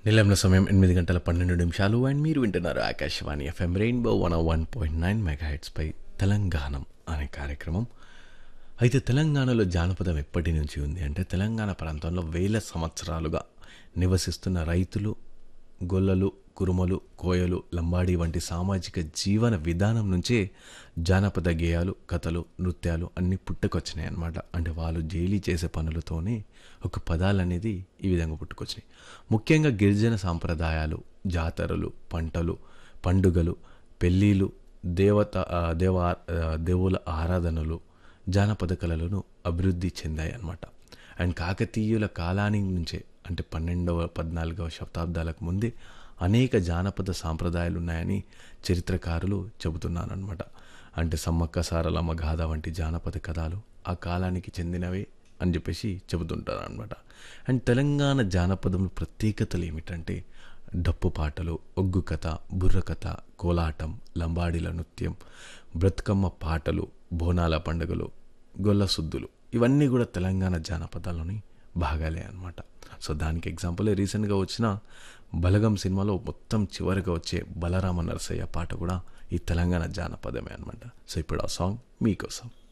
నిలంలో సమయం ఎనిమిది గంటల పన్నెండు నిమిషాలు అండ్ మీరు వింటున్నారు Akashvani FM rainbow one one point nine మెగాహెట్స్పై తెలంగాణం అనే కార్యక్రమం అయితే తెలంగాణలో జానపదం ఎప్పటి నుంచి ఉంది అంటే తెలంగాణ ప్రాంతంలో వేల సంవత్సరాలుగా నివసిస్తున్న రైతులు గొల్లలు కురుమలు కోయలు లంబాడి వంటి సామాజిక జీవన విధానం నుంచే జానపద గేయాలు కథలు నృత్యాలు అన్నీ పుట్టుకొచ్చినాయి అన్నమాట అంటే వాళ్ళు జైలీ చేసే పనులతోనే ఒక పదాలు అనేది ఈ విధంగా పుట్టుకొచ్చినాయి ముఖ్యంగా గిరిజన సాంప్రదాయాలు జాతరలు పంటలు పండుగలు పెళ్ళిళ్ళు దేవత ఆ, దేవ ఆ, దేవుల ఆరాధనలు జానపద కళలను అభివృద్ధి చెందాయి అన్నమాట అండ్ కాకతీయుల కాలానికి నుంచే అంటే పన్నెండవ పద్నాలుగవ శతాబ్దాలకు ముందే అనేక జానపద సాంప్రదాయాలు ఉన్నాయని చరిత్రకారులు చెబుతున్నారనమాట అంటే సమ్మక్క సారలమ్మ గాథ వంటి జానపద కథలు ఆ కాలానికి చెందినవే అని చెప్పేసి చెబుతుంటారు అనమాట అండ్ తెలంగాణ జానపదంలో ప్రత్యేకతలు ఏమిటంటే డప్పు పాటలు ఒగ్గు కథ బుర్ర కథ కోలాటం లంబాడీల నృత్యం బ్రతుకమ్మ పాటలు బోనాల పండుగలు గొల్ల సుద్దులు ఇవన్నీ కూడా తెలంగాణ జానపదాల్లోని భాగాలే అనమాట సో దానికి ఎగ్జాంపుల్ రీసెంట్గా వచ్చిన బలగం సినిమాలో మొత్తం చివరిగా వచ్చే బలరామ నరసయ్య పాట కూడా ఈ తెలంగాణ జానపదమే అనమాట సో ఇప్పుడు ఆ సాంగ్ మీకోసం